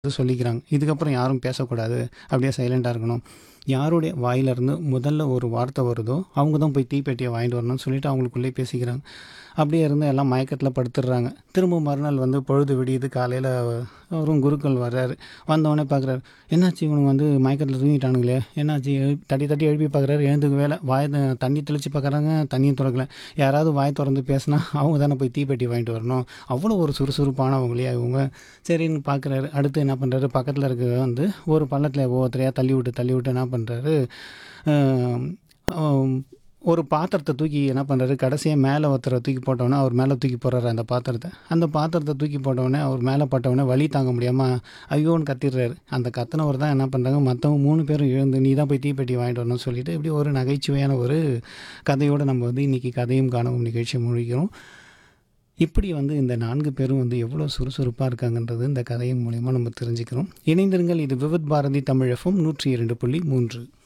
சொல்லிக்கிறாங்க இதுக்கப்புறம் யாரும் பேசக்கூடாது அப்படியே சைலண்டாக இருக்கணும் யாருடைய வாயிலிருந்து முதல்ல ஒரு வார்த்தை வருதோ அவங்க தான் போய் தீப்பெட்டியை வாங்கிட்டு வரணும்னு சொல்லிட்டு அவங்களுக்குள்ளே பேசிக்கிறாங்க அப்படியே இருந்து எல்லாம் மயக்கத்தில் படுத்துடுறாங்க திரும்ப மறுநாள் வந்து பொழுது விடியுது காலையில் அவரும் குருக்கள் வர்றாரு வந்தவொடனே பார்க்குறாரு என்னாச்சு இவனுங்க வந்து மயக்கத்தில் தூங்கிட்டானுங்களே என்னாச்சு எழு- தட்டி தட்டி எழுப்பி பார்க்குறாரு எழுந்துக்கு வேலை வாய் த- தண்ணி தெளித்து பார்க்குறாங்க தண்ணியும் திறக்கல யாராவது வாய் திறந்து பேசினா அவங்க தானே போய் தீப்பெட்டி வாங்கிட்டு வரணும் அவ்வளோ ஒரு சுறுசுறுப்பானவங்களையா இவங்க சரின்னு பார்க்குறாரு அடுத்து என்ன பண்ணுறாரு பக்கத்தில் இருக்க வந்து ஒரு பள்ளத்தில் ஒவ்வொருத்தரையாக தள்ளி விட்டு தள்ளி விட்டு என்ன பண்ணுறாரு ஒரு பாத்திரத்தை தூக்கி என்ன பண்ணுறாரு கடைசியாக மேலே ஒருத்தரை தூக்கி போட்டவொடனே அவர் மேலே தூக்கி போடுறாரு அந்த பாத்திரத்தை அந்த பாத்திரத்தை தூக்கி போட்டவொடனே அவர் மேலே பட்டவொடனே வலி தாங்க முடியாமல் ஐயோன்னு கத்திடுறாரு அந்த கத்தினவர் தான் என்ன பண்ணுறாங்க மற்றவங்க மூணு பேரும் எழுந்து நீ தான் போய் தீப்பெட்டி வாங்கிட்டு வரணும்னு சொல்லிட்டு இப்படி ஒரு நகைச்சுவையான ஒரு கதையோடு நம்ம வந்து இன்றைக்கி கதையும் காணவும் நிகழ்ச்சி முடிக்கிறோம் இப்படி வந்து இந்த நான்கு பேரும் வந்து எவ்வளோ சுறுசுறுப்பாக இருக்காங்கன்றது இந்த கதையின் மூலயமா நம்ம தெரிஞ்சுக்கிறோம் இணைந்திருங்கள் இது விவித் பாரதி தமிழ் எஃப்எம் நூற்றி இரண்டு புள்ளி மூன்று